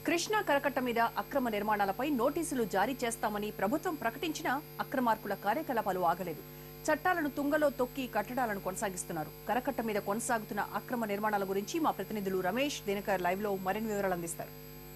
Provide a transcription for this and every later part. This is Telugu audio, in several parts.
కృష్ణా కరకట్ట మీద అక్రమ నిర్మాణాలపై నోటీసులు జారీ చేస్తామని ప్రభుత్వం ప్రకటించినా అక్రమార్కుల కార్యకలాపాలు ఆగలేదు చట్టాలను తుంగలో తొక్కి కట్టడాలను కొనసాగిస్తున్నారు కరకట్ట మీద కొనసాగుతున్న అక్రమ నిర్మాణాల గురించి మా ప్రతినిధులు రమేష్ దినకర్ లైవ్ లో మరిన్ని వివరాలు అందిస్తారు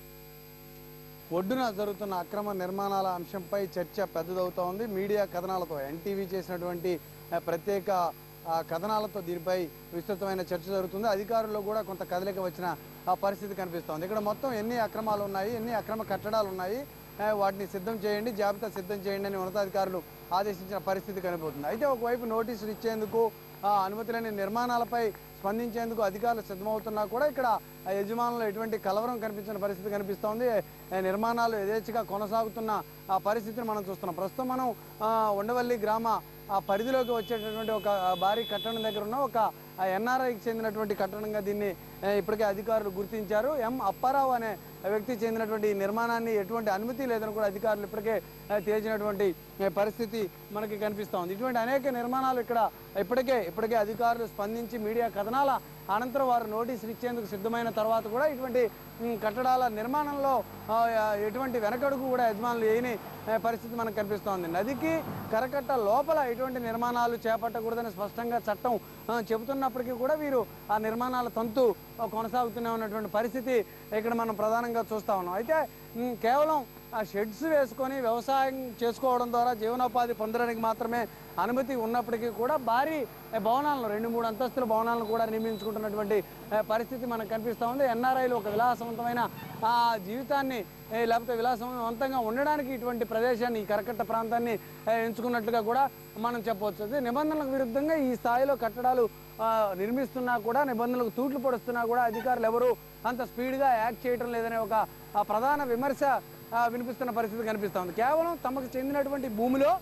ఒడ్డున జరుగుతున్న అక్రమ నిర్మాణాల అంశంపై చర్చ పెద్దదవుతా ఉంది మీడియా కథనాలతో ఎన్టీవీ చేసినటువంటి ఆ, ప్రత్యేక ఆ, కథనాలతో దీనిపై విస్తృతమైన చర్చ జరుగుతుంది అధికారుల్లో కూడా కొంత కదలిక వచ్చిన ఆ పరిస్థితి కనిపిస్తోంది ఇక్కడ మొత్తం ఎన్ని అక్రమాలు ఉన్నాయి ఎన్ని అక్రమ కట్టడాలు ఉన్నాయి ఆ, వాటిని సిద్ధం చేయండి జాబితా సిద్ధం చేయండి అని ఉన్నతాధికారులు ఆదేశించిన పరిస్థితి కనిపోతుంది అయితే ఒకవైపు నోటీసులు ఇచ్చేందుకు ఆ, అనుమతి లేని నిర్మాణాలపై స్పందించేందుకు అధికారులు సిద్ధమవుతున్నా కూడా ఇక్కడ ఆ యజమానులు ఎటువంటి కలవరం కనిపించిన పరిస్థితి కనిపిస్తోంది ఆ, నిర్మాణాలు యథేచ్ఛగా కొనసాగుతున్న ఆ పరిస్థితిని మనం చూస్తున్నాం ప్రస్తుతం మనం ఆ, ఉండవల్లి గ్రామ ఆ పరిధిలోకి వచ్చేటటువంటి ఒక ఆ, భారీ కట్టడం దగ్గర ఉన్న ఒక ఎన్ఆర్ఐకి చెందినటువంటి కట్టడంగా దీన్ని ఆ, ఇప్పటికే అధికారులు గుర్తించారు ఎం అప్పారావు అనే వ్యక్తి చెందినటువంటి ఈ నిర్మాణాన్ని ఎటువంటి అనుమతి లేదని కూడా అధికారులు ఇప్పటికే ఆ, తేల్చినటువంటి ఆ, పరిస్థితి మనకి కనిపిస్తూ ఉంది ఇటువంటి అనేక నిర్మాణాలు ఇక్కడ ఇప్పటికే ఇప్పటికే అధికారులు స్పందించి మీడియా కథనాల అనంతరం వారు నోటీసులు ఇచ్చేందుకు సిద్ధమైన తర్వాత కూడా ఇటువంటి ఉమ్, కట్టడాల నిర్మాణంలో ఆ, ఎటువంటి వెనకడుగు కూడా యజమానులు వేయని ఆ, పరిస్థితి మనకు కనిపిస్తోంది నదికి కరకట్ట లోపల ఎటువంటి నిర్మాణాలు చేపట్టకూడదని స్పష్టంగా చట్టం ఆ, చెబుతున్నప్పటికీ కూడా వీరు ఆ నిర్మాణాల తంతు ఆ, కొనసాగుతూనే ఉన్నటువంటి పరిస్థితి ఇక్కడ మనం ప్రధానంగా చూస్తా ఉన్నాం అయితే ఉమ్, కేవలం ఆ షెడ్స్ వేసుకొని వ్యవసాయం చేసుకోవడం ద్వారా జీవనోపాధి పొందడానికి మాత్రమే అనుమతి ఉన్నప్పటికీ కూడా భారీ ఆ, భవనాలను రెండు మూడు అంతస్తుల భవనాలను కూడా నిర్మించుకుంటున్నటువంటి ఆ, పరిస్థితి మనకు కనిపిస్తూ ఉంది ఎన్ఆర్ఐలు ఒక విలాసవంతమైన ఆ జీవితాన్ని ఏ, లేకపోతే విలాసవంతంగా ఉండడానికి ఇటువంటి ప్రదేశాన్ని ఈ కరకట్ట ప్రాంతాన్ని ఆ, ఎంచుకున్నట్లుగా కూడా మనం చెప్పవచ్చు అది నిబంధనలకు విరుద్ధంగా ఈ స్థాయిలో కట్టడాలు ఆ, నిర్మిస్తున్నా కూడా నిబంధనలకు తూట్లు పొడుస్తున్నా కూడా అధికారులు ఎవరు అంత స్పీడ్గా యాక్ట్ చేయడం లేదనే ఒక ఆ, ప్రధాన విమర్శ ఆ, వినిపిస్తున్న పరిస్థితి కనిపిస్తోంది కేవలం తమకు చెందినటువంటి భూమిలో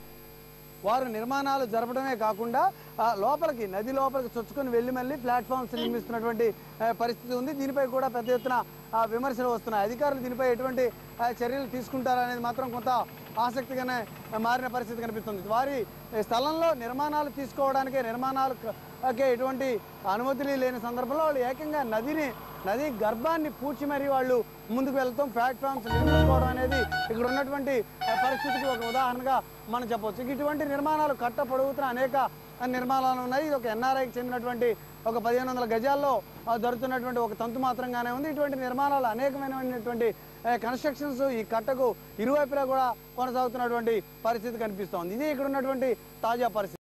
వారు నిర్మాణాలు జరపడమే కాకుండా ఆ, లోపలికి నది లోపలికి చొచ్చుకొని వెళ్ళి మళ్ళీ ప్లాట్ఫామ్స్ నిర్మిస్తున్నటువంటి ఆ, పరిస్థితి ఉంది దీనిపై కూడా పెద్ద ఎత్తున ఆ, విమర్శలు వస్తున్నాయి అధికారులు దీనిపై ఎటువంటి ఆ, చర్యలు తీసుకుంటారనేది మాత్రం కొంత ఆసక్తిగానే మారిన పరిస్థితి కనిపిస్తుంది వారి స్థలంలో నిర్మాణాలు తీసుకోవడానికే నిర్మాణాలు కే ఎటువంటి అనుమతులు లేని సందర్భంలో వాళ్ళు ఏకంగా నదిని నది గర్భాన్ని పూడ్చి మరీ వాళ్ళు ముందుకు వెళ్తాం ప్లాట్ఫామ్స్ నిర్మించుకోవడం అనేది ఇక్కడ ఉన్నటువంటి ఆ, పరిస్థితికి ఒక ఉదాహరణగా మనం చెప్పవచ్చు ఇక ఇటువంటి నిర్మాణాలు కట్ట పొడుగుతున్న అనేక నిర్మాణాలు ఉన్నాయి ఇది ఒక ఎన్ఆర్ఐకి చెందినటువంటి ఒక పదిహేను వందల గజాల్లో ఆ, దొరుకుతున్నటువంటి ఒక తంతు మాత్రంగానే ఉంది ఇటువంటి నిర్మాణాలు అనేకమైనటువంటి కన్స్ట్రక్షన్స్ ఈ కట్టకు ఇరువైపులా కూడా కొనసాగుతున్నటువంటి పరిస్థితి కనిపిస్తోంది ఇది ఇక్కడ ఉన్నటువంటి తాజా పరిస్థితి